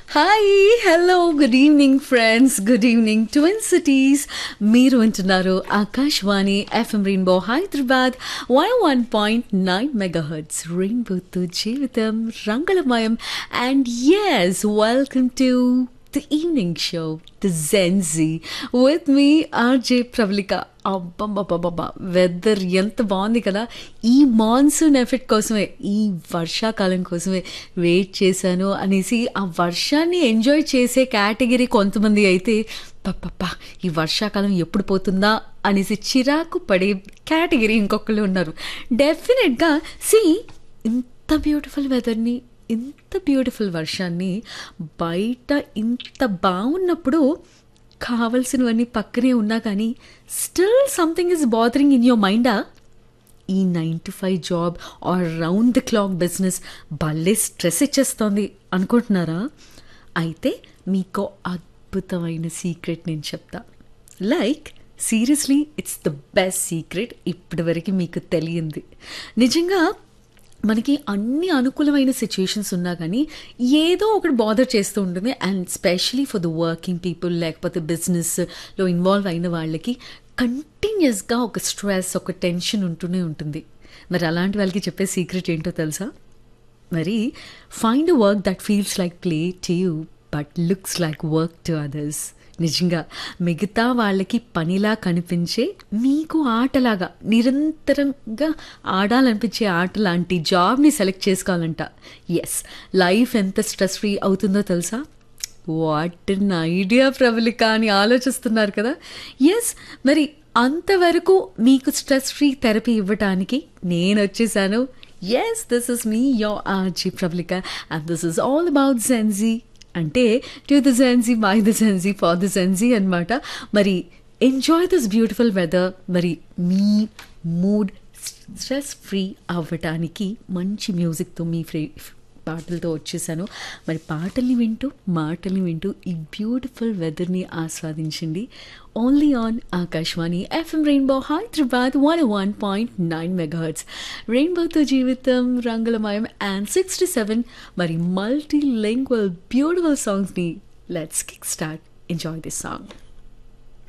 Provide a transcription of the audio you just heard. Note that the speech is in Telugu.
hi hello good evening friends good evening twin cities మీరు వింటున్నారు Akashvani FM rainbow Hyderabad one one point nine megahertz రెయిన్బోతో జీవితం రంగులమయం and yes welcome to the evening show the Gen Z with మీ ఆర్జే ప్రవళిక అబ్బబ్బబ్బబ్బా వెదర్ ఎంత బాగుంది కదా ఈ మాన్సూన్ ఎఫెక్ట్ కోసమే ఈ వర్షాకాలం కోసమే వెయిట్ చేశాను అనేసి ఆ వర్షాన్ని ఎంజాయ్ చేసే కేటగిరీ కొంతమంది అయితే పప్పప్ప ఈ వర్షాకాలం ఎప్పుడు పోతుందా అనేసి చిరాకు పడే కేటగిరీ ఇంకొకళ్ళు ఉన్నారు డెఫినెట్గా సి ఇంత బ్యూటిఫుల్ వెదర్ని ఇంత బ్యూటిఫుల్ వర్షాన్ని బయట ఇంత బాగున్నప్పుడు కావలసినవన్నీ పక్కనే ఉన్నా కానీ still something is bothering in your మైండా ఈ nine to five job or round the clock business భలే స్ట్రెస్ ఇచ్చేస్తోంది అనుకుంటున్నారా అయితే మీకు అద్భుతమైన సీక్రెట్ నేను చెప్తా like seriously it's the best secret ఇప్పటివరకు మీకు తెలియంది నిజంగా మనకి అన్ని అనుకూలమైన సిచ్యుయేషన్స్ ఉన్నా కానీ ఏదో ఒకటి బాదర్ చేస్తూ ఉంటుంది and specially for the working people లేకపోతే బిజినెస్లో ఇన్వాల్వ్ అయిన వాళ్ళకి కంటిన్యూస్గా ఒక స్ట్రెస్ ఒక టెన్షన్ ఉంటూనే ఉంటుంది మరి అలాంటి వాళ్ళకి చెప్పే సీక్రెట్ ఏంటో తెలుసా మరి find a work that feels like play to you but looks like work to others నిజంగా మిగతా వాళ్ళకి పనిలా కనిపించే మీకు ఆటలాగా నిరంతరంగా ఆడాలనిపించే ఆట లాంటి జాబ్ని సెలెక్ట్ చేసుకోవాలంట ఎస్ లైఫ్ ఎంత స్ట్రెస్ ఫ్రీ అవుతుందో తెలుసా వాట్ అన్ ఐడియా ప్రబలిక అని ఆలోచిస్తున్నారు కదా ఎస్ మరి అంతవరకు మీకు స్ట్రెస్ ఫ్రీ థెరపీ ఇవ్వటానికి నేను వచ్చేసాను yes this is me your RJ Pravallika and this is all about Gen Z అంటే to the Gen Z by the Gen Z for the Gen Z అనమాట మరి ఎంజాయ్ దిస్ బ్యూటిఫుల్ వెదర్ మరి మీ మూడ్ స్ట్రెస్ ఫ్రీ అవ్వటానికి మంచి మ్యూజిక్తో మీ ఫ్రీ పాటలతో వచ్చేసాను మరి పాటల్ని వింటూ మాటల్ని వింటూ ఈ బ్యూటిఫుల్ వెదర్ని ఆస్వాదించండి only on Akashvani FM rainbow Hyderabad one one point nine megahertz రెయిన్బోతో జీవితం రంగులమయం అండ్ సిక్స్టీ సెవెన్ మరి మల్టీ లింగ్వల్ బ్యూటిఫుల్ సాంగ్స్ని let's kick start enjoy this song